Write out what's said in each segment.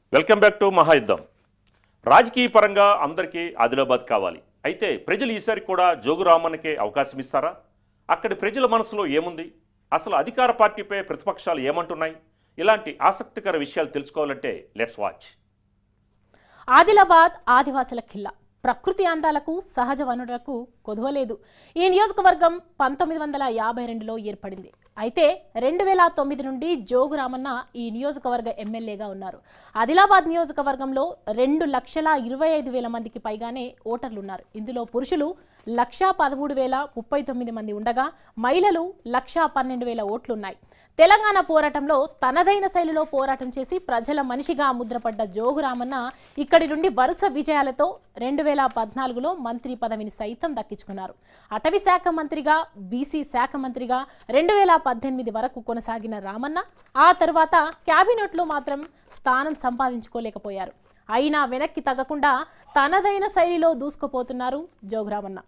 welcome back to మహాయుద్ధం రాజకీయ పరంగా అందరికీ ఆదిలాబాద్ కావాలి అయితే ప్రజలు ఈసారి కూడా జోగురామన్కే అవకాశం ఇస్తారా అక్కడి ప్రజల మనసులో ఏముంది అసలు అధికార పార్టీపై ప్రతిపక్షాలు ఏమంటున్నాయి ఇలాంటి ఆసక్తికర విషయాలు తెలుసుకోవాలంటే లెట్స్ వాచ్ ఆదిలాబాద్ ఆదివాసుల ఖిల్లా ప్రకృతి అందాలకు సహజ వనరులకు కొదవలేదు ఈ నియోజకవర్గం పంతొమ్మిది వందల యాభై రెండులో ఏర్పడింది అయితే రెండు వేల తొమ్మిది నుండి జోగు రామన్న ఈ నియోజకవర్గ ఎమ్మెల్యేగా ఉన్నారు ఆదిలాబాద్ నియోజకవర్గంలో రెండు లక్షల ఇరవై ఐదు వేల మందికి పైగానే ఓటర్లు ఉన్నారు ఇందులో పురుషులు లక్షా పదమూడు వేల ముప్పై తొమ్మిది మంది ఉండగా మహిళలు లక్షా పన్నెండు వేల ఓట్లున్నాయి తెలంగాణ పోరాటంలో తనదైన శైలిలో పోరాటం చేసి ప్రజల మనిషిగా ముద్రపడ్డ జోగు రామన్న ఇక్కడి నుండి వరుస విజయాలతో రెండు వేల పద్నాలుగులో మంత్రి పదవిని సైతం దక్కించుకున్నారు అటవీ శాఖ మంత్రిగా బీసీ శాఖ మంత్రిగా రెండు వేల పద్దెనిమిది వరకు కొనసాగిన రామన్న ఆ తర్వాత క్యాబినెట్లో మాత్రం స్థానం సంపాదించుకోలేకపోయారు అయినా వెనక్కి తగ్గకుండా తనదైన శైలిలో దూసుకుపోతున్నారు జోగురామన్న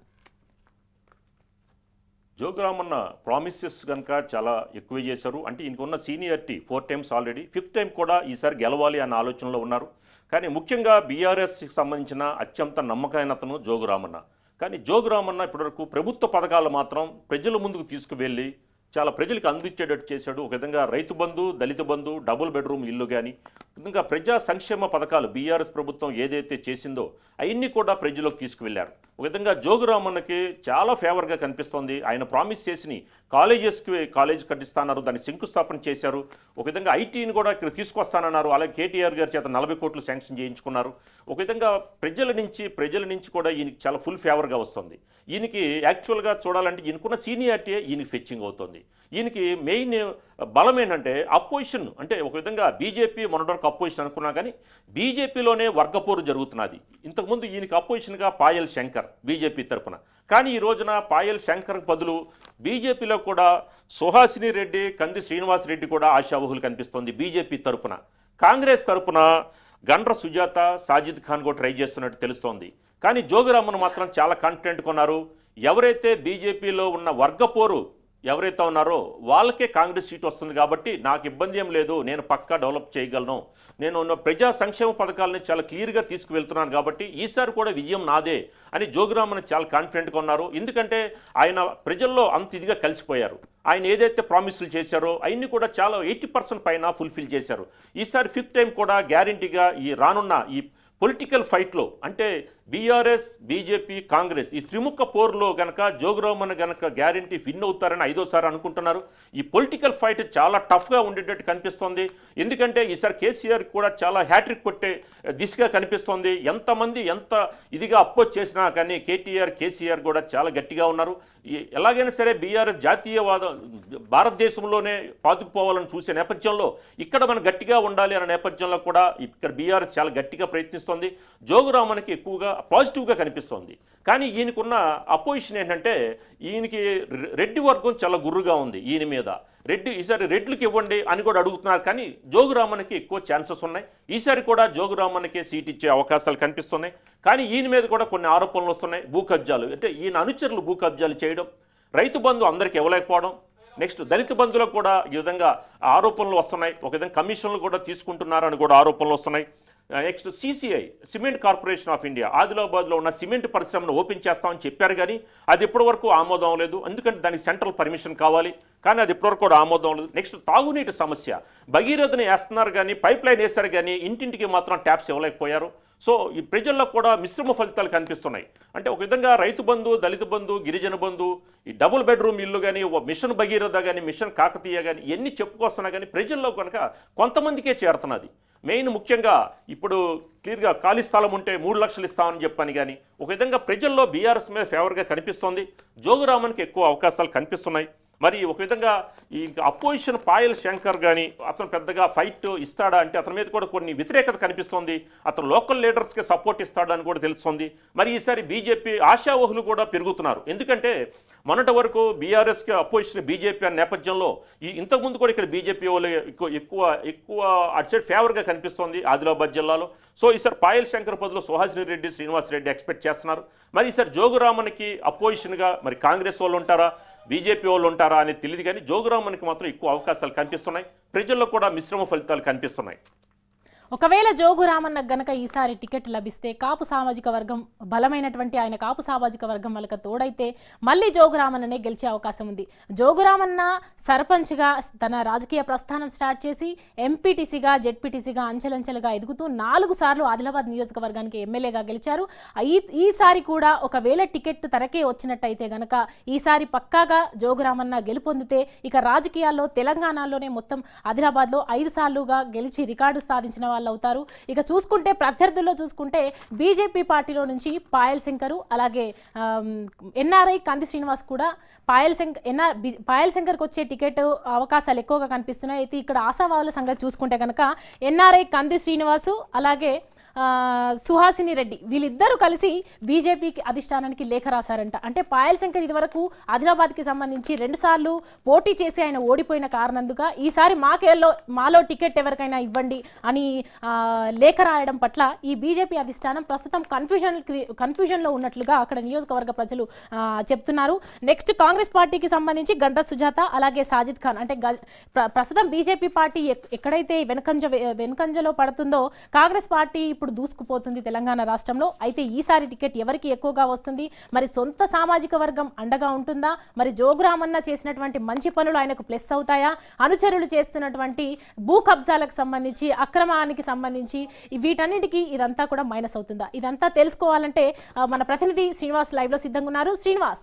జోగురామన్న ప్రామిసెస్ కనుక చాలా ఎక్కువ చేశారు అంటే ఈయనకున్న seniority four times already fifth time కూడా ఈసారి గెలవాలి అన్న ఆలోచనలో ఉన్నారు కానీ ముఖ్యంగా బీఆర్ఎస్కి సంబంధించిన అత్యంత నమ్మకమైన అతను జోగురామన్న కానీ జోగురామన్న ఇప్పటివరకు ప్రభుత్వ పథకాలు మాత్రం ప్రజల ముందుకు తీసుకువెళ్ళి చాలా ప్రజలకు అందించేటట్టు చేశాడు ఒక విధంగా రైతు బంధు దళిత బంధు డబుల్ బెడ్రూమ్ ఇల్లు కానీ ఇంకా ప్రజా సంక్షేమ పథకాలు బీఆర్ఎస్ ప్రభుత్వం ఏదైతే చేసిందో అవన్నీ కూడా ప్రజలకు తీసుకువెళ్లారు ఒక విధంగా జోగురామన్నకి చాలా ఫేవర్గా కనిపిస్తోంది ఆయన ప్రామిస్ చేసి కాలేజెస్కి కాలేజ్ కట్టిస్తాన్నారు దాన్ని శంకుస్థాపన చేశారు ఒక విధంగా ఐటీని కూడా ఇక్కడ తీసుకొస్తానన్నారు అలాగే కేటీఆర్ గారి చేత నలభై కోట్లు శాంక్షన్ చేయించుకున్నారు ఒక విధంగా ప్రజల నుంచి ప్రజల నుంచి కూడా ఈయనకి చాలా ఫుల్ ఫేవర్గా వస్తుంది ఈయనకి యాక్చువల్గా చూడాలంటే ఈయనకున్న సీనియారిటీ ఈయనకి ఫెచ్చింగ్ అవుతుంది ఈయనకి మెయిన్ బలం ఏంటంటే అపోజిషన్ అంటే ఒక విధంగా బీజేపీ మొన్నటి అపోజిషన్ అనుకున్నా కానీ బీజేపీలోనే వర్గపోరు జరుగుతున్నది ఇంతకుముందు ఈయనకి అపోజిషన్గా పాయల్ శంకర్ బీజేపీ తరపున కానీ ఈ రోజున పాయల్ శంకర్ బదులు బీజేపీలో కూడా సుహాసిని రెడ్డి కంది శ్రీనివాస్ రెడ్డి కూడా ఆశావహులు కనిపిస్తోంది బీజేపీ తరపున కాంగ్రెస్ తరపున గండ్ర సుజాత సాజిద్ ఖాన్ కూడా ట్రై చేస్తున్నట్టు తెలుస్తోంది కానీ జోగిరామన్ మాత్రం చాలా కాన్ఫిడెంట్ కొన్నారు ఎవరైతే బీజేపీలో ఉన్న వర్గపోరు ఎవరైతే ఉన్నారో వాళ్ళకే కాంగ్రెస్ సీట్ వస్తుంది కాబట్టి నాకు ఇబ్బంది ఏం లేదు నేను పక్కా డెవలప్ చేయగలను నేను ఉన్న ప్రజా సంక్షేమ పథకాలని చాలా క్లియర్గా తీసుకువెళ్తున్నాను కాబట్టి ఈసారి కూడా విజయం నాదే అని జోగిరామన్ చాలా కాన్ఫిడెంట్గా ఉన్నారు ఎందుకంటే ఆయన ప్రజల్లో అంత ఇదిగా కలిసిపోయారు ఆయన ఏదైతే ప్రామిసులు చేశారో అవన్నీ కూడా చాలా ఎయిటీ పర్సెంట్ పైన ఫుల్ఫిల్ చేశారు ఈసారి ఫిఫ్త్ టైం కూడా గ్యారంటీగా ఈ రానున్న ఈ పొలిటికల్ ఫైట్లో అంటే బీఆర్ఎస్ బీజేపీ కాంగ్రెస్ ఈ త్రిముఖ పోరులో గనక జోగురామన్ గనక గ్యారంటీ విన్ అవుతారని ఐదోసారి అనుకుంటున్నారు ఈ పొలిటికల్ ఫైట్ చాలా టఫ్గా ఉండేటట్టు కనిపిస్తోంది ఎందుకంటే ఈసారి కేసీఆర్ కూడా చాలా హ్యాట్రిక్ కొట్టే దిశగా కనిపిస్తోంది ఎంతమంది ఎంత ఇదిగా అపోజ్ చేసినా కానీ కేటీఆర్ కేసీఆర్ కూడా చాలా గట్టిగా ఉన్నారు ఈ- ఎలాగైనా సరే బీఆర్ఎస్ జాతీయవాద భారతదేశంలోనే పాతుకుపోవాలని చూసే నేపథ్యంలో ఇక్కడ మనం గట్టిగా ఉండాలి అనే నేపథ్యంలో కూడా ఇక్కడ బీఆర్ఎస్ చాలా గట్టిగా ప్రయత్నిస్తోంది జోగురామన్కి ఎక్కువగా పాజిటివ్గా కనిపిస్తోంది కానీ ఈయనకున్న అపోజిషన్ ఏంటంటే ఈయనకి రె- రెడ్డి వర్గం చాలా గుర్రుగా ఉంది ఈయన మీద రెడ్డి ఈసారి రెడ్లకు ఇవ్వండి అని కూడా అడుగుతున్నారు కానీ జోగురామన్కి ఎక్కువ ఛాన్సెస్ ఉన్నాయి ఈసారి కూడా జోగురామన్కి సీట్ ఇచ్చే అవకాశాలు కనిపిస్తున్నాయి కానీ ఈయన మీద కూడా కొన్ని ఆరోపణలు వస్తున్నాయి భూ కబ్జాలు అంటే ఈయన అనుచరులు భూ కబ్జాలు చేయడం రైతు బంధు అందరికి ఇవ్వలేకపోవడం నెక్స్ట్ దళిత బంధులో కూడా ఈ విధంగా ఆరోపణలు వస్తున్నాయి ఒక విధంగా కమిషన్లు కూడా తీసుకుంటున్నారని కూడా ఆరోపణలు వస్తున్నాయి next CCI cement corporation of India ఆదిలాబాద్లో ఉన్న సిమెంట్ పరిశ్రమను ఓపెన్ చేస్తామని చెప్పారు కానీ అది ఇప్పటివరకు ఆమోదం లేదు ఎందుకంటే దానికి సెంట్రల్ పర్మిషన్ కావాలి కానీ అది ఇప్పటివరకు కూడా ఆమోదం లేదు నెక్స్ట్ తాగునీటి సమస్య భగీరథని వేస్తున్నారు కానీ పైప్ లైన్ వేస్తారు కానీ ఇంటింటికి మాత్రం ట్యాప్స్ ఇవ్వలేకపోయారు సో ఈ ప్రజల్లో కూడా మిశ్రమ ఫలితాలు కనిపిస్తున్నాయి అంటే ఒక విధంగా రైతు బంధు దళిత బంధు గిరిజన బంధు ఈ డబుల్ బెడ్రూమ్ ఇల్లు కానీ మిషన్ భగీరథ కానీ మిషన్ కాకతీయ కానీ ఎన్ని చెప్పుకొస్తున్నా కానీ ప్రజల్లో కనుక కొంతమందికే చేరుతున్నది మెయిన్ ముఖ్యంగా ఇప్పుడు క్లియర్గా ఖాళీ స్థలం ఉంటే మూడు లక్షలు ఇస్తామని చెప్పని కానీ ఒక విధంగా ప్రజల్లో బీఆర్ఎస్ మీద ఫేవర్గా కనిపిస్తోంది జోగురామన్కి ఎక్కువ అవకాశాలు కనిపిస్తున్నాయి మరి ఒక విధంగా ఈ అపోజిషన్ పాయల్ శంకర్ కానీ అతను పెద్దగా ఫైట్ ఇస్తాడా అంటే అతని మీద కూడా కొన్ని వ్యతిరేకత కనిపిస్తోంది అతను లోకల్ లీడర్స్కి సపోర్ట్ ఇస్తాడని కూడా తెలుస్తుంది మరి ఈసారి బీజేపీ ఆశావహులు కూడా పెరుగుతున్నారు ఎందుకంటే మొన్నటి వరకు బీఆర్ఎస్కి అపోజిషన్ బీజేపీ అనే నేపథ్యంలో ఈ ఇంతకుముందు కూడా ఇక్కడ బీజేపీ వాళ్ళు ఎక్కువ ఎక్కువ ఎక్కువ అటు సైడ్ ఫేవర్గా కనిపిస్తోంది ఆదిలాబాద్ జిల్లాలో సో ఈసారి పాయల్ శంకర్ బదులు సుహాసిని రెడ్డి శ్రీనివాస్ రెడ్డి ఎక్స్పెక్ట్ చేస్తున్నారు మరి ఈసారి జోగురామన్కి అపోజిషన్గా మరి కాంగ్రెస్ వాళ్ళు ఉంటారా బీజేపీ వాళ్ళు ఉంటారా అనేది తెలియదు కానీ జోగురామన్కి మాత్రం ఎక్కువ అవకాశాలు కనిపిస్తున్నాయి ప్రజల్లో కూడా మిశ్రమ ఫలితాలు కనిపిస్తున్నాయి ఒకవేళ జోగు రామన్న గనక ఈసారి టికెట్ లభిస్తే కాపు సామాజిక వర్గం బలమైనటువంటి ఆయన కాపు సామాజిక వర్గం వాళ్ళకి తోడైతే మళ్ళీ జోగు రామన్ననే గెలిచే అవకాశం ఉంది జోగు రామన్న సర్పంచ్గా తన రాజకీయ ప్రస్థానం స్టార్ట్ చేసి ఎంపీటీసీగా జెడ్పీటీసీగా అంచెలంచెలుగా ఎదుగుతూ నాలుగు సార్లు ఆదిలాబాద్ నియోజకవర్గానికి ఎమ్మెల్యేగా గెలిచారు ఈ ఈసారి కూడా ఒకవేళ టికెట్ తనకే వచ్చినట్టయితే గనక ఈసారి పక్కాగా జోగు రామన్న గెలుపొందితే ఇక రాజకీయాల్లో తెలంగాణలోనే మొత్తం ఆదిలాబాద్లో ఐదు సార్లుగా గెలిచి రికార్డు సాధించిన వాళ్ళు అవుతారు ఇక చూసుకుంటే ప్రత్యర్థుల్లో చూసుకుంటే బీజేపీ పార్టీలో నుంచి పాయల్ శంకరు అలాగే ఎన్ఆర్ఐ కంది శ్రీనివాస్ కూడా పాయల్ శంకర్ ఎన్ఆర్ బి- పాయల్ శంకర్కి వచ్చే టికెట్ అవకాశాలు ఎక్కువగా కనిపిస్తున్నాయి అయితే ఇక్కడ ఆశావాహుల సంగతి చూసుకుంటే కనుక ఎన్ఆర్ఐ కంది శ్రీనివాసు అలాగే ఆ, సుహాసిని రెడ్డి వీళ్ళిద్దరూ కలిసి బీజేపీకి అధిష్టానానికి లేఖ రాశారంట అంటే పాయల్ శంకర్ ఇదివరకు ఆదిలాబాద్కి సంబంధించి రెండుసార్లు పోటీ చేసి ఆయన ఓడిపోయిన కారణందుగా ఈసారి మాకేల్లో మాలో టికెట్ ఎవరికైనా ఇవ్వండి అని ఆ, లేఖ రాయడం పట్ల ఈ బీజేపీ అధిష్టానం ప్రస్తుతం కన్ఫ్యూజన్ కన్ఫ్యూజన్లో ఉన్నట్లుగా అక్కడ నియోజకవర్గ ప్రజలు ఆ, చెప్తున్నారు నెక్స్ట్ కాంగ్రెస్ పార్టీకి సంబంధించి గంటా సుజాత అలాగే సాజిద్ ఖాన్ అంటే గ- ప్ర- ప్రస్తుతం బీజేపీ పార్టీ ఎక్- ఎక్కడైతే వెనుకంజ వెనుకంజలో పడుతుందో కాంగ్రెస్ పార్టీ ఇప్పుడు దూసుకుపోతుంది తెలంగాణ రాష్ట్రంలో అయితే ఈసారి టికెట్ ఎవరికి ఎక్కువగా వస్తుంది మరి సొంత సామాజిక వర్గం అండగా ఉంటుందా మరి జోగురామన్న చేసినటువంటి మంచి పనులు ఆయనకు ప్లస్ అవుతాయా అనుచరులు చేస్తున్నటువంటి భూ కబ్జాలకు సంబంధించి అక్రమానికి సంబంధించి ఈ వీటన్నిటికీ ఇదంతా కూడా మైనస్ అవుతుందా ఇదంతా తెలుసుకోవాలంటే ఆ, మన ప్రతినిధి శ్రీనివాస్ లైవ్లో సిద్ధంగా ఉన్నారు శ్రీనివాస్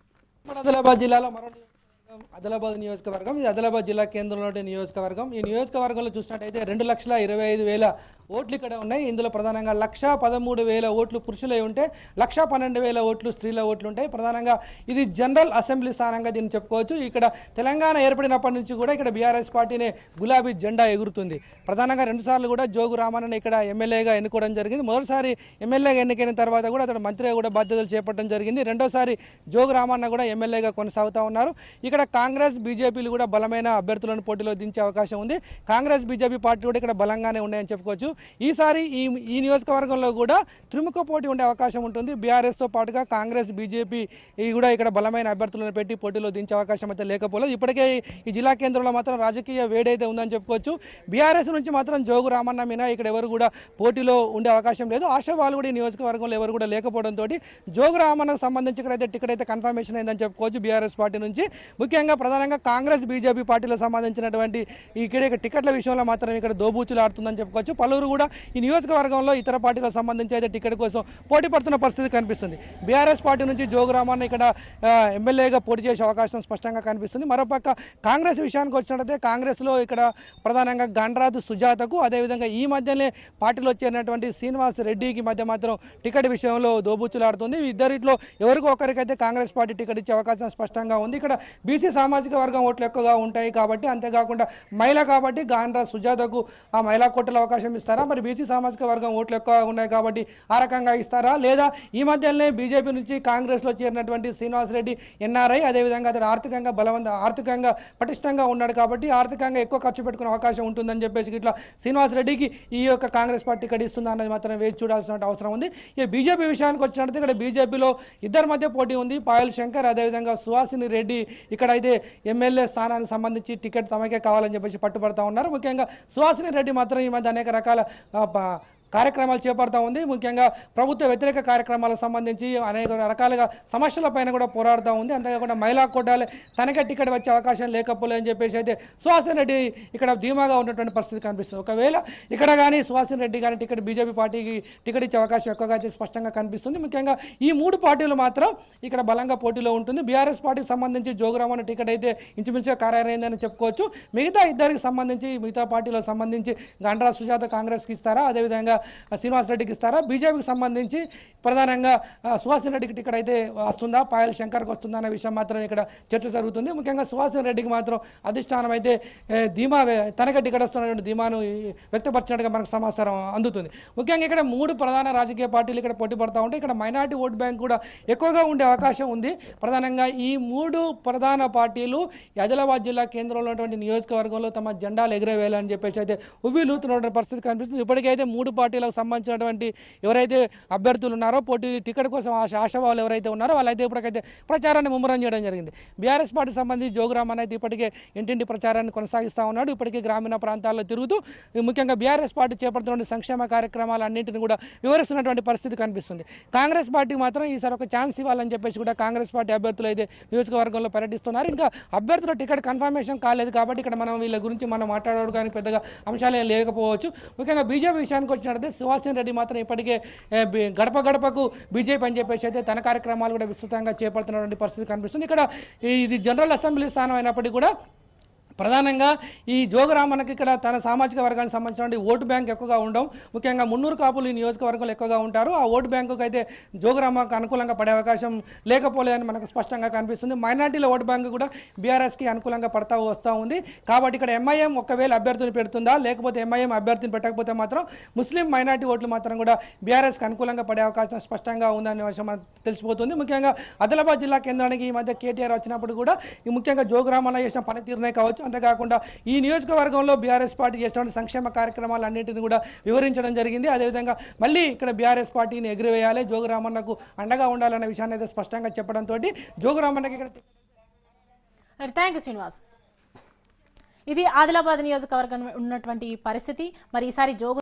మన ఆదిలాబాద్ జిల్లాలో మరో నియోజకవర్గం ఆదిలాబాద్ నియోజకవర్గం ఇది ఆదిలాబాద్ జిల్లా కేంద్రంలోని నియోజకవర్గం ఈ నియోజకవర్గంలో చూసినట్టయితే రెండు లక్షల ఇరవై ఐదు వేల ఓట్లు ఇక్కడ ఉన్నాయి ఇందులో ప్రధానంగా లక్ష పదమూడు వేల ఓట్లు పురుషులై ఉంటే లక్ష పన్నెండు వేల ఓట్లు స్త్రీల ఓట్లు ఉంటాయి ప్రధానంగా ఇది జనరల్ అసెంబ్లీ స్థానంగా దీన్ని చెప్పుకోవచ్చు ఇక్కడ తెలంగాణ ఏర్పడినప్పటి నుంచి కూడా ఇక్కడ బీఆర్ఎస్ పార్టీనే గులాబీ జెండా ఎగురుతుంది ప్రధానంగా రెండుసార్లు కూడా జోగు రామన్నని ఇక్కడ ఎమ్మెల్యేగా ఎన్నుకోవడం జరిగింది మొదటిసారి ఎమ్మెల్యేగా ఎన్నికైన తర్వాత కూడా అతడు మంత్రిగా కూడా బాధ్యతలు చేపట్టడం జరిగింది రెండోసారి జోగు రామన్న కూడా ఎమ్మెల్యేగా కొనసాగుతూ ఉన్నారు ఇక్కడ కాంగ్రెస్ బీజేపీలు కూడా బలమైన అభ్యర్థులను పోటీలో దించే అవకాశం ఉంది కాంగ్రెస్ బీజేపీ పార్టీ కూడా ఇక్కడ బలంగానే ఉన్నాయని చెప్పుకోవచ్చు ఈసారి ఈ ఈ నియోజకవర్గంలో కూడా త్రిముఖ పోటీ ఉండే అవకాశం ఉంటుంది బీఆర్ఎస్తో పాటుగా కాంగ్రెస్ బీజేపీ ఈ కూడా ఇక్కడ బలమైన అభ్యర్థులను పెట్టి పోటీలో దించే అవకాశం అయితే లేకపోలేదు ఇప్పటికే ఈ జిల్లా కేంద్రంలో మాత్రం రాజకీయ వేడైతే ఉందని చెప్పుకోవచ్చు బీఆర్ఎస్ నుంచి మాత్రం జోగు రామన్న మీనా ఇక్కడ ఎవరు కూడా పోటీలో ఉండే అవకాశం లేదు ఆశావాళ్ళు కూడా ఈ నియోజకవర్గంలో ఎవరు కూడా లేకపోవడంతో జోగు రామన్నకు సంబంధించి ఇక్కడైతే టికెట్ అయితే కన్ఫర్మేషన్ అయిందని చెప్పుకోవచ్చు బీఆర్ఎస్ పార్టీ నుంచి ముఖ్యంగా ప్రధానంగా కాంగ్రెస్ బీజేపీ పార్టీలకు సంబంధించినటువంటి ఈ ఇక్కడ టికెట్ల విషయంలో మాత్రం ఇక్కడ దోబూచులు ఆడుతుందని చెప్పుకోవచ్చు పలువురు కూడా ఈ నియోజకవర్గంలో ఇతర పార్టీలకు సంబంధించి అయితే టికెట్ కోసం పోటీ పడుతున్న పరిస్థితి కనిపిస్తుంది బీఆర్ఎస్ పార్టీ నుంచి జోగు రామన్న ఇక్కడ ఆ, ఎమ్మెల్యేగా పోటీ చేసే అవకాశం స్పష్టంగా కనిపిస్తుంది మరోపక్క కాంగ్రెస్ విషయానికి వచ్చినట్లయితే కాంగ్రెస్లో ఇక్కడ ప్రధానంగా గండ్రాజు సుజాతకు అదేవిధంగా ఈ మధ్యనే పార్టీలో చేరినటువంటి శ్రీనివాస్ రెడ్డికి మధ్య మాత్రం టికెట్ విషయంలో దోబుచ్చులాడుతుంది ఇద్దరిట్లో ఎవరికో ఒకరికైతే కాంగ్రెస్ పార్టీ టికెట్ ఇచ్చే అవకాశం స్పష్టంగా ఉంది ఇక్కడ బీసీ సామాజిక వర్గం ఓట్లు ఎక్కువగా ఉంటాయి కాబట్టి అంతేకాకుండా మహిళ కాబట్టి గాండ్రా సుజాతకు ఆ మహిళా కోటల అవకాశం ఇస్తారా మరి బీసీ సామాజిక వర్గం ఓట్లు ఎక్కువగా ఉన్నాయి కాబట్టి ఆ రకంగా ఇస్తారా లేదా ఈ మధ్యనే బీజేపీ నుంచి కాంగ్రెస్లో చేరినటువంటి శ్రీనివాస్ రెడ్డి ఎన్ఆర్ఐ అదేవిధంగా అతను ఆర్థికంగా బలవంత ఆర్థికంగా పటిష్టంగా ఉన్నాడు కాబట్టి ఆర్థికంగా ఎక్కువ ఖర్చు పెట్టుకునే అవకాశం ఉంటుందని చెప్పేసి ఇట్లా శ్రీనివాస్ రెడ్డికి ఈ యొక్క కాంగ్రెస్ పార్టీ టికెట్ ఇస్తుందా అన్నది మాత్రం వేచి చూడాల్సిన అవసరం ఉంది ఇక బీజేపీ విషయానికి వచ్చినట్టు ఇక్కడ బీజేపీలో ఇద్దరి మధ్య పోటీ ఉంది పాయల్ శంకర్ అదేవిధంగా సుహాసిని రెడ్డి ఇక్కడ అయితే ఎమ్మెల్యే స్థానానికి సంబంధించి టికెట్ తమకే కావాలని చెప్పేసి పట్టుబడతా ఉన్నారు ముఖ్యంగా సుహాసిని రెడ్డి మాత్రం ఈ మధ్య అనేక రకాల ఆ, ప- కార్యక్రమాలు చేపడతా ఉంది ముఖ్యంగా ప్రభుత్వ వ్యతిరేక కార్యక్రమాలకు సంబంధించి అనేక రకాలుగా సమస్యలపైన కూడా పోరాడుతూ ఉంది అంతేకాకుండా మహిళా కోటాలే తనకే టికెట్ వచ్చే అవకాశం లేకపోలే అని చెప్పేసి అయితే సుహాసిని రెడ్డి ఇక్కడ ధీమాగా ఉన్నటువంటి పరిస్థితి కనిపిస్తుంది ఒకవేళ ఇక్కడ కానీ సుహాసిని రెడ్డి కానీ టికెట్ బీజేపీ పార్టీకి టికెట్ ఇచ్చే అవకాశం ఎక్కువగా అయితే స్పష్టంగా కనిపిస్తుంది ముఖ్యంగా ఈ మూడు పార్టీలు మాత్రం ఇక్కడ బలంగా పోటీలో ఉంటుంది బీఆర్ఎస్ పార్టీకి సంబంధించి జోగురామన్ టికెట్ అయితే ఇంచుమించుగా ఖరారైందని చెప్పుకోవచ్చు మిగతా ఇద్దరికి సంబంధించి మిగతా పార్టీలకు సంబంధించి గండ్రా సుజాత కాంగ్రెస్కి ఇస్తారా అదేవిధంగా శ్రీనివాస్ రెడ్డికి ఇస్తారా బీజేపీకి సంబంధించి ప్రధానంగా ఆ, సుహాసిని రెడ్డికి టికెట్ అయితే వస్తుందా పాయల్ శంకర్కి వస్తుందా అనే విషయం మాత్రం ఇక్కడ చర్చ జరుగుతుంది ముఖ్యంగా సుహాసిని రెడ్డికి మాత్రం అధిష్టానం అయితే ఏ, ధీమా వే- తనకే టికెట్ వస్తున్నటువంటి ధీమాను ఈ, వ్యక్తపరిచినట్టుగా మనకు సమాచారం అందుతుంది ముఖ్యంగా ఇక్కడ మూడు ప్రధాన రాజకీయ పార్టీలు ఇక్కడ పోటీ పడతా ఉంటే ఇక్కడ మైనార్టీ ఓట్ బ్యాంక్ కూడా ఎక్కువగా ఉండే అవకాశం ఉంది ప్రధానంగా ఈ మూడు ప్రధాన పార్టీలు ఈ ఆదిలాబాద్ జిల్లా కేంద్రంలో ఉన్నటువంటి నియోజకవర్గంలో తమ జెండాలు ఎగరవేయాలని చెప్పేసి అయితే ఉవ్విలూతున్నటువంటి పరిస్థితి కనిపిస్తుంది ఇప్పటికైతే మూడు పార్టీలు పార్టీలకు సంబంధించినటువంటి ఎవరైతే అభ్యర్థులు ఉన్నారో పోటీ టికెట్ కోసం ఆశ ఆశావాళ్ళు ఎవరైతే ఉన్నారో వాళ్ళైతే ఇప్పటికైతే ప్రచారాన్ని ముమ్మరం చేయడం జరిగింది బీఆర్ఎస్ పార్టీ సంబంధించి జోగురామన్ అయితే ఇప్పటికే ఇంటింటి ప్రచారాన్ని కొనసాగిస్తూ ఉన్నాడు ఇప్పటికే గ్రామీణ ప్రాంతాల్లో తిరుగుతూ ఈ ముఖ్యంగా బీఆర్ఎస్ పార్టీ చేపడుతున్న సంక్షేమ కార్యక్రమాలన్నింటిని కూడా వివరిస్తున్నటువంటి పరిస్థితి కనిపిస్తుంది కాంగ్రెస్ పార్టీ మాత్రం ఈసారి ఒక ఛాన్స్ ఇవ్వాలని చెప్పేసి కూడా కాంగ్రెస్ పార్టీ అభ్యర్థులు అయితే నియోజకవర్గంలో పర్యటిస్తున్నారు ఇంకా అభ్యర్థుల టికెట్ కన్ఫర్మేషన్ కాలేదు కాబట్టి ఇక్కడ మనం వీళ్ళ గురించి మనం మాట్లాడడానికి పెద్దగా అంశాలు ఏం లేకపోవచ్చు ముఖ్యంగా బీజేపీ విషయానికి వచ్చినట్లయితే సుహాసిన్ రెడ్డి మాత్రం ఇప్పటికే ఏ, బి- గడప గడపకు బీజేపీ అని చెప్పేసి అయితే తన కార్యక్రమాలు కూడా విస్తృతంగా చేపడుతున్నటువంటి పరిస్థితి కనిపిస్తుంది ఇక్కడ ఈ- ఇది జనరల్ అసెంబ్లీ స్థానం అయినప్పటికీ కూడా ప్రధానంగా ఈ జోగరామన్నకి ఇక్కడ తన సామాజిక వర్గానికి సంబంధించిన ఓటు బ్యాంక్ ఎక్కువగా ఉండడం ముఖ్యంగా మున్నూరు కాపులు ఈ నియోజకవర్గంలో ఎక్కువగా ఉంటారు ఆ ఓటు బ్యాంకుకి అయితే జోగరామకు అనుకూలంగా పడే అవకాశం లేకపోలేదని మనకు స్పష్టంగా కనిపిస్తుంది మైనార్టీల ఓటు బ్యాంకు కూడా బీఆర్ఎస్కి అనుకూలంగా పడతా వస్తూ ఉంది కాబట్టి ఇక్కడ ఎంఐఎం ఒకవేళ అభ్యర్థిని పెడుతుందా లేకపోతే ఎంఐఎం అభ్యర్థిని పెట్టకపోతే మాత్రం ముస్లిం మైనార్టీ ఓట్లు మాత్రం కూడా బీఆర్ఎస్కి అనుకూలంగా పడే అవకాశం స్పష్టంగా ఉందనే విషయం మనకు తెలిసిపోతుంది ముఖ్యంగా ఆదిలాబాద్ జిల్లా కేంద్రానికి ఈ మధ్య కేటీఆర్ వచ్చినప్పుడు కూడా ఈ ముఖ్యంగా జోగురామన్న చేసిన పనితీరునే కావచ్చు అంతేకాకుండా ఈ నియోజకవర్గంలో బీఆర్ఎస్ పార్టీ చేసినటువంటి సంక్షేమ కార్యక్రమాలన్నింటినీ కూడా వివరించడం జరిగింది అదేవిధంగా మళ్ళీ ఇక్కడ బీఆర్ఎస్ పార్టీని ఎగిరివేయాలి జోగురామన్నకు అండగా ఉండాలన్న విషయాన్ని అయితే స్పష్టంగా చెప్పడంతో జోగురామన్నకి ఇక్కడ థ్యాంక్ యూ శ్రీనివాస్ ఇది ఆదిలాబాద్ నియోజకవర్గం ఉన్నటువంటి పరిస్థితి మరి ఈసారి జోగు